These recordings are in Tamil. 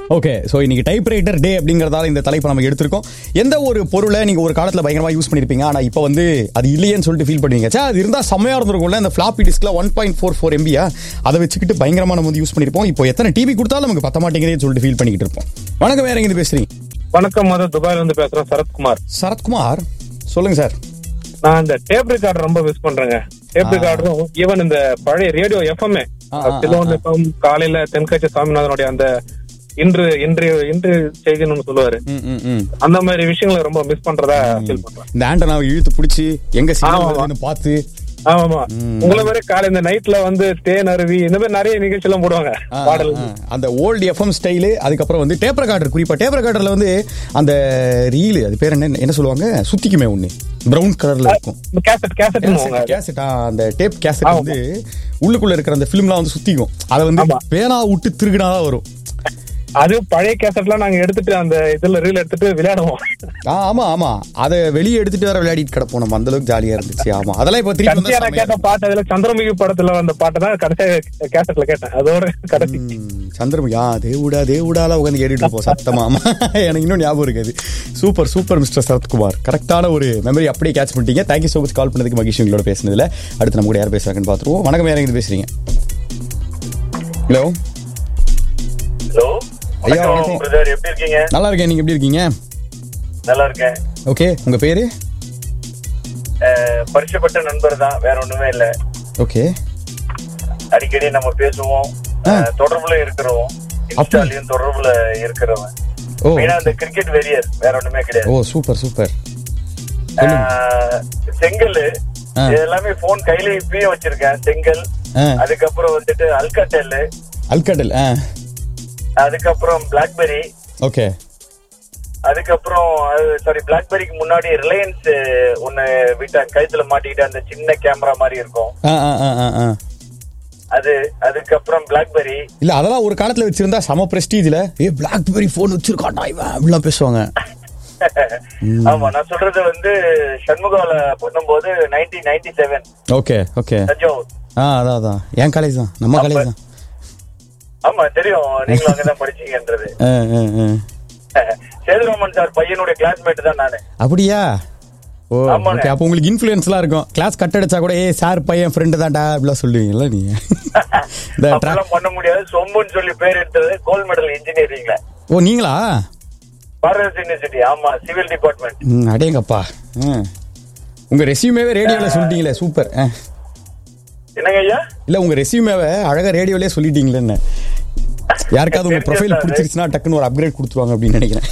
ஓகே ஸோ இன்னைக்கு டைப் ரைட்டர் டே அப்படிங்கிறதால இந்த தலைப்பை நம்ம எடுத்திருக்கோம் எந்த ஒரு பொருளை நீங்கள் ஒரு காலத்தில் பயங்கரமாக யூஸ் பண்ணியிருப்பீங்க ஆனால் இப்போ வந்து அது இல்லையேன்னு சொல்லிட்டு ஃபீல் பண்ணுவீங்க சே அது இருந்தால் செம்மையாக இருந்திருக்கும்ல இந்த ஃப்ளாப்பி டிஸ்கில் ஒன் பாயிண்ட் ஃபோர் ஃபோர் எம்பியா அதை வச்சுக்கிட்டு பயங்கரமாக நம்ம வந்து யூஸ் பண்ணியிருப்போம் இப்போ எத்தனை டிவி கொடுத்தாலும் நமக்கு பத்த மாட்டேங்கிறேன்னு சொல்லிட்டு ஃபீல் பண்ணிக்கிட்டு இருப்போம் வணக்கம் வேற எங்கே பேசுறீங்க வணக்கம் மது துபாயில இருந்து பேசுறேன் சரத்குமார் சரத்குமார் சொல்லுங்க சார் நான் இந்த டேப் ரெக்கார்டர் ரொம்ப மிஸ் பண்றேங்க டேப் ரெக்கார்டரும் ஈவன் இந்த பழைய ரேடியோ எஃப்எம்ஏ ஆ, ஆ, சிலோன் எஃப்எம் காலையில தென்காட்சி சாமிநாதனுடைய அந்த இன்று இன்று இன்று செய்தின்னு ஒண்ணு சொல்லுவாரு ம் ம் ம் அந்த மாதிரி விஷயங்களை ரொம்ப மிஸ் பண்றதா ஃபீல் பண்றேன் இந்த ஆண்டனாவை இழுத்து பிடிச்சி எங்க ஆமா, சிக்னல் ஆமா. வருதுன்னு பார்த்து ஆமா உங்களை மாதிரி காலை இந்த நைட்ல வந்து தேன் அருவி இந்த மாதிரி நிறைய நிகழ்ச்சி எல்லாம் போடுவாங்க ஆ, பாடல் ஆ, அந்த ஓல்டு எஃப்எம் ஸ்டைலு அதுக்கப்புறம் வந்து டேப் ரெக்கார்டர் குறிப்பா டேப் ரெக்கார்டர்ல வந்து அந்த ரீல் அது பேர் என்ன என்ன சொல்லுவாங்க சுத்திக்குமே ஒண்ணு பிரவுன் கலர்ல இருக்கும் கேசட் கேசட் கேசட் அந்த டேப் கேசட் வந்து உள்ளுக்குள்ள இருக்கிற அந்த ஃபிலிம்லாம் வந்து சுத்திக்கும் அதை வந்து ஆமா. பேனா விட்டு திருகினாதான் வரும் அது பழைய கேசட்லாம் நாங்க எடுத்துட்டு அந்த இதுல ரீல் எடுத்துட்டு விளையாடுவோம் ஆ, ஆமா ஆமா அதை வெளியே எடுத்துட்டு வர விளையாடிட்டு கிடப்போம் நம்ம அந்த அளவுக்கு ஜாலியா இருந்துச்சு ஆமா அதெல்லாம் இப்ப திருப்பி கடைசியா வந்தா நான் கேட்ட பாட்டு அதுல சந்திரமுகி படத்துல வந்த பாட்டு தான் கடைசியா கேசட்ல கேட்டேன் அதோட கடைசி ம், சந்திரமுகி ஆ தேவுடா தேவுடால உட்காந்து கேட்டுட்டு இருப்போம் சத்தமா ஆமா எனக்கு இன்னும் ஞாபகம் இருக்காது சூப்பர் சூப்பர் மிஸ்டர் சரத்குமார் கரெக்டான ஒரு மெமரி அப்படியே கேட்ச் பண்ணிட்டீங்க தேங்க்யூ ஸோ மச் கால் பண்ணதுக்கு மகிழ்ச்சி உங்களோட பேசுனதுல அடுத்து நம்ம கூட யார் பேசுறாங்கன்னு பார்த்துருவோம் வணக்கம் யார் எங்க பேசுறீங்க ஹலோ ஹலோ ஐயா, வணக்கம் வணக்கம். பிரதர் எப்படி இருக்கீங்க நல்லா இருக்கேன் நீங்க எப்படி இருக்கீங்க நல்லா இருக்கேன் ஓகே உங்க பேரு அஹ், பரிசுப்பட்ட நண்பர் தான் வேற ஒண்ணுமே இல்ல ஓகே அடிக்கடி நம்ம பேசுவோம் அஹ், தொடர்புல இருக்கிறோம் இன்ஸ்டாலையும் தொடர்புல இருக்கிறவன் ஓ மெயினா இந்த கிரிக்கெட் வெறியர் வேற ஒண்ணுமே ஓ கிடையாது சூப்பர் சூப்பர் அஹ், செங்கல் ஆ. இது எல்லாமே போன் கையில இப்பயும் வச்சிருக்கேன் செங்கல் ஆ அதுக்கப்புறம் வந்துட்டு அல்கட்டெல் அல்கடல் ஆ அதுக்கப்புறம் பிளாக்பெரி ஓகே அதுக்கப்புறம் சாரி பிளாக்பெரிக்கு முன்னாடி ரிலையன்ஸ் ஒன்னு விட்ட கழுத்துல மாட்டிக்கிட்டு அந்த சின்ன கேமரா மாதிரி இருக்கும் ஆ ஆ ஆ ஆ ஆ அது அதுக்கப்புறம் பிளாக்பெரி இல்ல அதெல்லாம் ஒரு காலத்துல வச்சிருந்தா சம பிரஸ்டீஜ்ல ஏ பிளாக்பெரி போன் வச்சிருக்காண்டா இவன் அப்படிலாம் பேசுவாங்க ஆமா நான் சொல்றது வந்து சண்முகால பண்ணும்போது nineteen ninety seven okay okay Thanjavur ஆ அதான் அதான் என் காலேஜ் தான் நம்ம காலேஜ் தான் ஆமா தெரியும் நீங்களும் அங்கதான் படிச்சீங்கன்றது ஆ, ஆ, ஆ. சேதுராமன் சார் பையனுடைய கிளாஸ்மேட் தான் நானு அப்படியா ஓ ஆமாண்ணே. ஓகே அப்போ உங்களுக்கு இன்ஃப்ளூயன்ஸ்லாம் இருக்கும் கிளாஸ் கட் அடிச்சா கூட ஏ சார் பையன் ஃப்ரெண்டு தான்டா அப்படிலாம் சொல்லுவீங்கல்ல நீங்க இந்த ட்ராக் அப்பெல்லாம் பண்ண முடியாது சொம்புன்னு சொல்லி பேர் எடுத்தது கோல்ட் மெடல் இன்ஜினியரிங்ல ஓ நீங்களா பாரத் யூனிவர்சிட்டி ஆமா சிவில் டிபார்ட்மெண்ட் ம் அடேங்கப்பா ம். உங்க ரெசியூமேவே ரேடியோல சொல்லிட்டீங்களே சூப்பர் ஆ. என்னங்க ஐயா இல்ல உங்க ரெசியூமேவை அழகா ரேடியோலயே சொல்லிட்டீங்களேன்னு யாருக்காவது உங்க ப்ரொஃபைல் பிடிச்சிருச்சுன்னா டக்குன்னு ஒரு அப்கிரேட் கொடுத்துருவாங்க அப்படின்னு நினைக்கிறேன்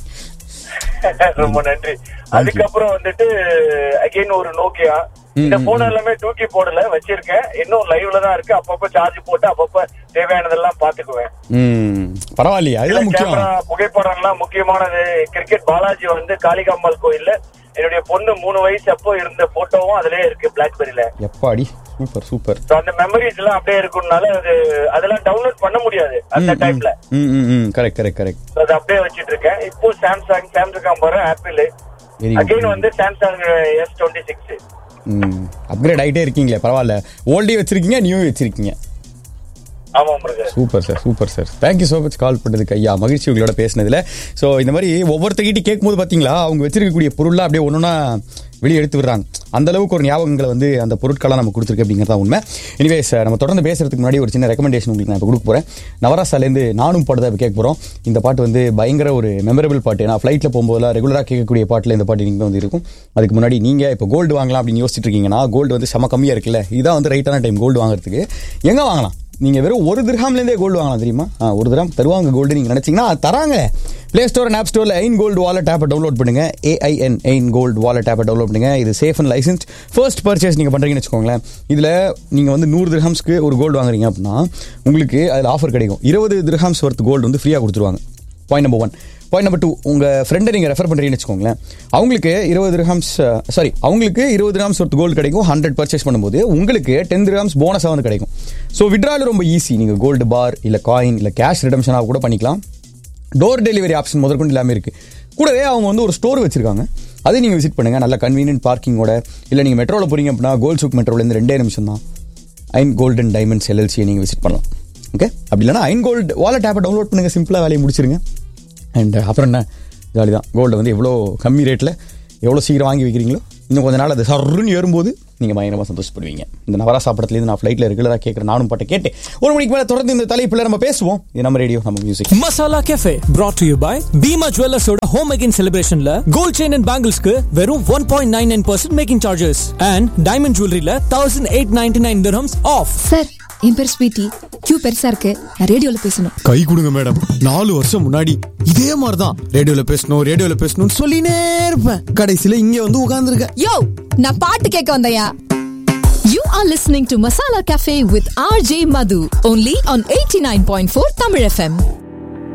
ரொம்ப நன்றி அதுக்கப்புறம் வந்துட்டு அகைன் ஒரு நோக்கியா இந்த போன் எல்லாமே தூக்கி போடல வச்சிருக்கேன் இன்னும் லைவ்ல தான் இருக்கு அப்பப்ப சார்ஜ் போட்டு அப்பப்ப தேவையானதெல்லாம் பாத்துக்குவேன் ம் பரவாயில்லையா அதுதான் முக்கியம் கேமரா புகைப்படம் எல்லாம் முக்கியமானது கிரிக்கெட் பாலாஜி வந்து காளிகாம்பாள் கோயில்ல என்னுடைய பொண்ணு மூணு வயசு அப்போ இருந்த போட்டோவும் அதுலயே இருக்கு பிளாக்பெரியில எப்பாடி சூப்பர் சூப்பர் So, அந்த மெமரிஸ் எல்லாம் அப்படியே இருக்கும்னால அது அதெல்லாம் டவுன்லோட் பண்ண முடியாது அந்த டைம்ல ம் ம் ம் கரெக்ட் கரெக்ட் கரெக்ட் So, அது அப்படியே வச்சிட்டு இருக்கேன் இப்போ சாம்சங் சாம்சங் போறேன் ஆப்பிள் வெரி குட் அகைன் வந்து சாம்சங் எஸ் டுவெண்ட்டி சிக்ஸ் ம் அப்கிரேட் ஆகிட்டே இருக்கீங்களே பரவாயில்ல ஓல்டே வச்சிருக்கீங்க நியூ வச்சிருக்கீங்க ஆமா brother super sir super sir thank you so much call பண்ணதுக்கு ஐயா மகிழ்ச்சி உங்களோட பேசினதுல ஸோ இந்த மாதிரி ஒவ்வொருத்தர்கிட்ட கேட்கும்போது பார்த்தீங்களா அவங்க வச்சிருக்கக்கூடிய பொருள்லாம் அப்படியே ஒன்றுனா வெளியே எடுத்து விடுறாங்க அந்த அளவுக்கு ஒரு ஞாபகங்களை வந்து அந்த பொருட்களாக நம்ம கொடுத்துருக்கு அப்படிங்கிறதா உண்மை எனிவேஸ் நம்ம தொடர்ந்து பேசுறதுக்கு முன்னாடி ஒரு சின்ன ரெக்கமெண்டேஷன் உங்களுக்கு நான் இப்போ கொடுக்க போகிறேன் நவராசாலேருந்து நானும் பாட்டு தான் இப்போ கேட்க போகிறோம் இந்த பாட்டு வந்து பயங்கர ஒரு மெமரபிள் பாட்டு நான் ஃப்ளைட்டில் போகும்போதெல்லாம் ரெகுலராக கேட்கக்கூடிய பாட்டில் இந்த பாட்டு நீங்கள் வந்து இருக்கும் அதுக்கு முன்னாடி நீங்கள் இப்போ கோல்டு வாங்கலாம் அப்படின்னு யோசிச்சுட்டு இருக்கீங்கன்னா கோல்டு வந்து செம கம்மியாக இருக்குல்ல இதான் வந்து ரைட்டான டைம் கோல்டு வாங்குறதுக்கு எங்கே வாங்கலாம் நீங்க வெறும் ஒரு திரஹாம்லேருந்தே கோல்டு வாங்கலாம் தெரியுமா ஆ, ஒரு திரஹாம் தருவாங்க கோல்டு நீங்க நினைச்சீங்கன்னா அது தராங்க பிளே ஸ்டோர் அண்ட் ஆப் ஸ்டோர்ல எயின் கோல்டு வாலெட் ஆப்பை டவுன்லோட் பண்ணுங்க ஏஐஎன் எயின் கோல்டு வாலெட் ஆப்பை டவுன்லோட் பண்ணுங்க இது safe and licence first purchase நீங்க பண்றீங்கன்னு வச்சுக்கோங்களேன் இதுல நீங்க வந்து நூறு திரஹாம்ஸ்க்கு ஒரு கோல்டு வாங்குறீங்க அப்படின்னா உங்களுக்கு அதில் ஆஃபர் கிடைக்கும் இருபது திரஹாம்ஸ் ஒர்த் கோல்டு வந்து ஃப்ரீயாக கொடுத்துருவாங்க point number one point number two உங்கள் ஃப்ரெண்டை நீங்கள் ரெஃபர் பண்ணுறீங்கன்னு வச்சுக்கோங்களேன் அவங்களுக்கு இருபது திரஹாம்ஸ் சாரி அவங்களுக்கு இருபது திரஹாம்ஸ் ஒர்த் கோல்டு கிடைக்கும் ஹண்ட்ரட் பர்ச்சேஸ் பண்ணும்போது உங்களுக்கு டென் திரஹாம்ஸ் போனஸாக வந்து கிடைக்கும் ஸோ விட்ரால் ரொம்ப ஈஸி நீங்கள் கோல்டு பார் இல்லை காயின் இல்லை கேஷ் ரிடம்ஷனாக கூட பண்ணிக்கலாம் டோர் டெலிவரி ஆப்ஷன் முதற்கொண்டு எல்லாமே இருக்குது கூடவே அவங்க வந்து ஒரு ஸ்டோர் வச்சிருக்காங்க அதை நீங்கள் விசிட் பண்ணுங்கள் நல்ல கன்வீனியன்ட் பார்க்கிங்கோட இல்லை நீங்கள் மெட்ரோவில் போறீங்க அப்படின்னா கோல்ட் சூக் மெட்ரோலேருந்து ரெண்டே நிமிஷம் தான் ஐன் கோல்டன் டைமண்ட்ஸ் எல்எல்சியை நீங்கள் விசிட் பண்ணலாம் ஓகே அப்படி இல்லைனா ஐன் கோல்டு வாலெட் ஆப்பை டவுன்லோட் பண்ணுங்க சிம்பிளாக வேலையை முடிச்சிருங்க அண்ட் அப்புறம் என்ன ஜாலி தான் கோல்டு வந்து எவ்வளோ கம்மி ரேட்டில் எவ்வளோ சீக்கிரம் வாங்கி வைக்கிறீங்களோ இன்னும் கொஞ்ச நாள் அது சர்ருன்னு ஏறும்போது நீங்கள் பயங்கரமாக சந்தோஷப்படுவீங்க இந்த நவரா சாப்பிடத்துலேருந்து நான் ஃப்ளைட்டில் ரெகுலராக கேட்குறேன் நானும் பாட்டை கேட்டேன் ஒரு மணிக்கு மேலே தொடர்ந்து இந்த தலைப்பில் நம்ம பேசுவோம் இது நம்ம ரேடியோ நம்ம music masala cafe brought to you by Bhima ஜுவல்லர்ஸோட ஹோம் மேக்கிங் செலிப்ரேஷன்ல கோல்ட் செயின் அண்ட் பேங்கிள்ஸ்க்கு வெறும் one point nine nine percent making charges and diamond ஜுவல்லரியில thousand eight ninety nine dirhams off sir என் பேர் ஸ்வீட்டி கியூ பெருசா இருக்கு நான் ரேடியோல பேசணும் கை கொடுங்க மேடம் நாலு வருஷம் முன்னாடி இதே மாதிரி தான் ரேடியோல பேசணும் ரேடியோல பேசணும்னு சொல்லினே இருப்பேன் கடைசியில இங்க வந்து உட்கார்ந்துருக்க யோ நான் பாட்டு கேட்க வந்தயா You are listening to Masala Cafe with RJ Madhu only on 89.4 Tamil FM.